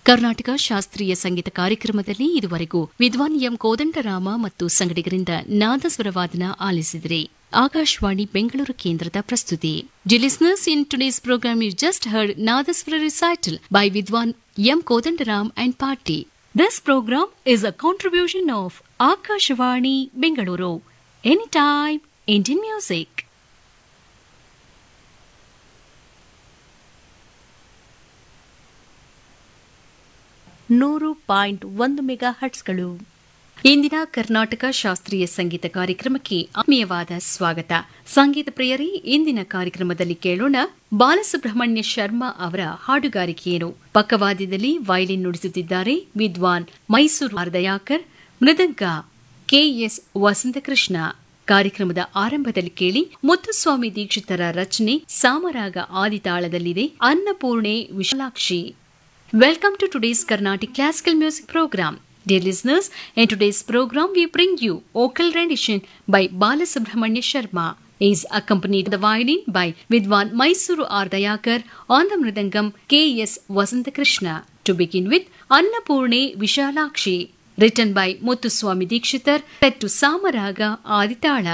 ಕರ್ನಾಟಕ ಶಾಸ್ತ್ರೀಯ ಸಂಗೀತ ಕಾರ್ಯಕ್ರಮದಲ್ಲಿ ಇದುವರೆಗೂ ವಿದ್ವಾನ್ ಎಂ ಕೋದಂಡರಾಮ ಮತ್ತು ಸಂಗಡಿಗರಿಂದ ನಾದಸ್ವರವಾದನ ಆಲಿಸಿದರೆ ಆಕಾಶವಾಣಿ ಬೆಂಗಳೂರು ಕೇಂದ್ರದ ಪ್ರಸ್ತುತಿ the listeners in today's programme you just heard nadaswara recital by Vidwan M Kodandaram and party this programme is a contribution of Akashvani Bengaluru any time Indian music ನೂರು ಪಾಯಿಂಟ್ ಒಂದು ಮೆಗಾ ಹಟ್ಸ್ಗಳು ಇಂದಿನ ಕರ್ನಾಟಕ ಶಾಸ್ತ್ರೀಯ ಸಂಗೀತ ಕಾರ್ಯಕ್ರಮಕ್ಕೆ ಆತ್ಮೀಯವಾದ ಸ್ವಾಗತ ಸಂಗೀತ ಪ್ರಿಯರೇ ಇಂದಿನ ಕಾರ್ಯಕ್ರಮದಲ್ಲಿ ಕೇಳೋಣ ಬಾಲಸುಬ್ರಹ್ಮಣ್ಯ ಶರ್ಮಾ ಅವರ ಹಾಡುಗಾರಿಕೆಯನ್ನು ಪಕ್ಕವಾದ್ಯದಲ್ಲಿ ವಯಲಿನ್ ನುಡಿಸುತ್ತಿದ್ದಾರೆ ವಿದ್ವಾನ್ ಮೈಸೂರು ಆರ್ದಯಾಕರ್ ಮೃದಂಗ ಕೆಎಸ್ ವಸಂತಕೃಷ್ಣ ಕಾರ್ಯಕ್ರಮದ ಆರಂಭದಲ್ಲಿ ಕೇಳಿ ಮುತ್ತುಸ್ವಾಮಿ ದೀಕ್ಷಿತರ ರಚನೆ ಸಾಮರಾಗ ಆದಿತಾಳದಲ್ಲಿದೆ ಅನ್ನಪೂರ್ಣೆ Vishalakshi Welcome to today's Carnatic Classical Music Program. Dear listeners, in today's program we bring you vocal rendition by Balasubramanya Sharma. He is accompanied the violin by Vidwan Mysuru Ardayakar on the Mridangam K.S. Vasantakrishna. To begin with, Annapurne Vishalakshi, written by Muthuswami Dikshitar, set to Samaraga Aditala.